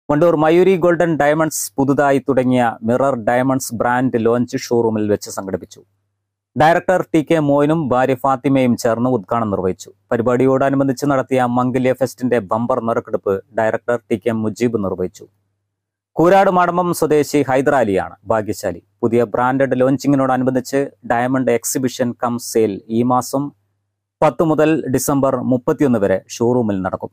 Wandoor Mayuri Golden diamonds പുതുതായി തുടങ്ങിയ mirror diamonds brand launch ഷോറൂമിൽ വെച്ച് സംഘടിപ്പിച്ചു ഡയറക്ടർ ടി കെ മോയിനും ഭാര്യ ഫാത്തിമയും ചേർന്ന് ഉദ്ഘാടനം നിർവഹിച്ചു പരിപാടിയോടനുബന്ധിച്ച് നടത്തിയ മംഗല്യ ഫെസ്റ്റിന്റെ ബമ്പർ നറുക്കെടുപ്പ് ഡയറക്ടർ ടി കെ മുജീബ് നിർവഹിച്ചു കൂരാട് മടമ്പം സ്വദേശി ഹൈദരാലിയാണ് ഭാഗ്യശാലി പുതിയ ബ്രാൻഡഡ് ലോഞ്ചിങ്ങിനോടനുബന്ധിച്ച് ഡയമണ്ട് എക്സിബിഷൻ കം സെയിൽ ഈ മാസം പത്ത് മുതൽ ഡിസംബർ മുപ്പത്തിയൊന്ന് വരെ ഷോറൂമിൽ നടക്കും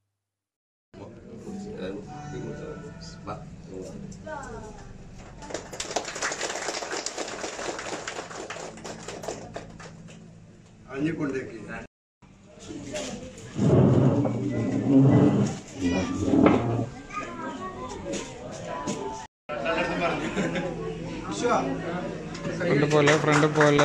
അഞ്ഞിക്കൊണ്ടേക്ക് ഫ്രണ്ട് പോലെ ഫ്രണ്ട് പോലെ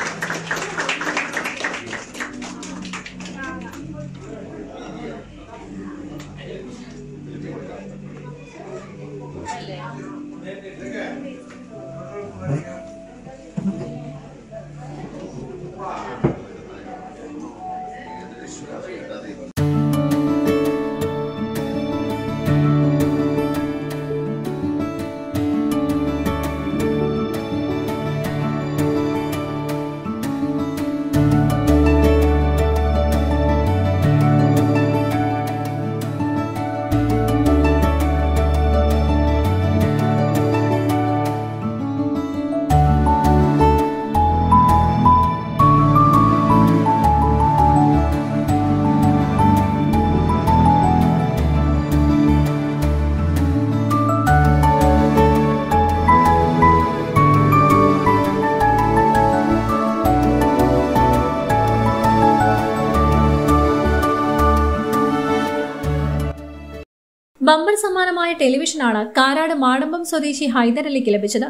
ബമ്പർ സമ്മാനമായ ടെലിവിഷനാണ് കാരാട് മാടമ്പം സ്വദേശി ഹൈദരലിക്ക് ലഭിച്ചത്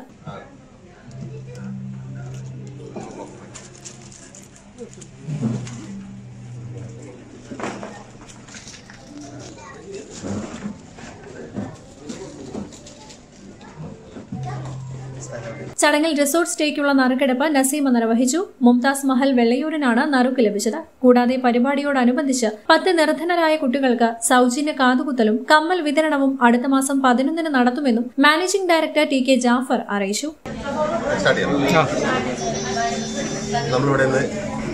ചടങ്ങിൽ റിസോർട്ട് സ്റ്റേക്കുള്ള നറുക്കെടുപ്പ് നസീമ നിർവഹിച്ചു മുംതാസ് മഹൽ വെള്ളയൂരിനാണ് നറുക്ക് ലഭിച്ചത് കൂടാതെ പരിപാടിയോടനുബന്ധിച്ച് പത്ത് നിർധനരായ കുട്ടികൾക്ക് സൗജന്യ കാതുകുത്തലും കമ്മൽ വിതരണവും അടുത്ത മാസം പതിനൊന്നിന് നടത്തുമെന്നും managing director T K Jafar അറിയിച്ചു സ്റ്റാർട്ട് ചെയ്യാം നമ്മളിവിടെ നിന്ന്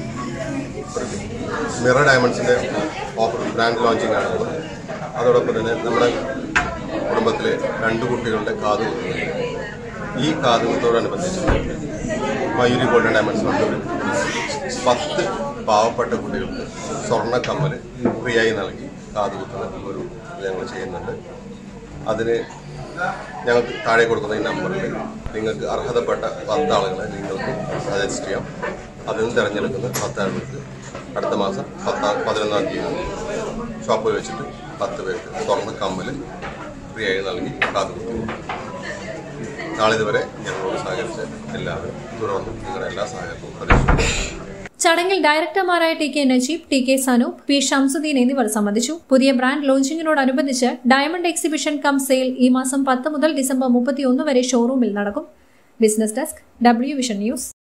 മിറർ ഡയമണ്ട്സിന്റെ ഓഫർ ബ്രാൻഡ് ലോഞ്ചിങ് ആണ് ഉള്ളത് അതോടൊപ്പം തന്നെ നമ്മുടെ കുടുംബത്തിലെ രണ്ട് കുട്ടികളുടെ കാത് കുത്തുന്നുണ്ട് ഈ കാത് കുത്തോടനുബന്ധിച്ച് മയൂരി ഗോൾഡൻ ഡയമണ്ട്സ് വണ്ടൂർ പത്ത് പാവപ്പെട്ട കുട്ടികൾക്ക് സ്വർണ്ണ കമ്മൽ ഫ്രീ ആയി നൽകി കാത് കുത്തുന്ന ഒരു ഇത് ഞങ്ങൾ ചെയ്യുന്നുണ്ട് അതിന് ഞങ്ങൾക്ക് താഴെ കൊടുക്കുന്ന ഈ നമ്പറിൽ നിങ്ങൾക്ക് അർഹതപ്പെട്ട പത്ത് ആളുകളെ നിങ്ങൾക്ക് സജസ്റ്റ് ചെയ്യാം അതിൽ നിന്ന് തിരഞ്ഞെടുക്കുന്ന പത്ത് ആളുകൾക്ക് അടുത്ത മാസം പത്താം പതിനൊന്നാം തീയതി ഷോപ്പിൽ വെച്ചിട്ട് പത്ത് പേർക്ക് സ്വർണ്ണ കമ്മൽ ഫ്രീ ആയി നൽകി കാത്തുകുത്തുന്നു നാളിതുവരെ ഞങ്ങളോട് സഹകരിച്ച എല്ലാവരും തുടർന്നും നിങ്ങളുടെ എല്ലാ സഹായവും പ്രതീക്ഷിക്കുന്നു ചടങ്ങിൽ ഡയറക്ടർമാരായ T K Najeeb T K Sanoop P Shamsuddin എന്നിവർ സംബന്ധിച്ചു പുതിയ ബ്രാൻഡ് ലോഞ്ചിങ്ങിനോടനുബന്ധിച്ച് ഡയമണ്ട് എക്സിബിഷൻ കം സെയിൽ ഈ മാസം പത്ത് മുതൽ ഡിസംബർ മുപ്പത്തിയൊന്ന് വരെ ഷോറൂമിൽ നടക്കും business desk W Vision news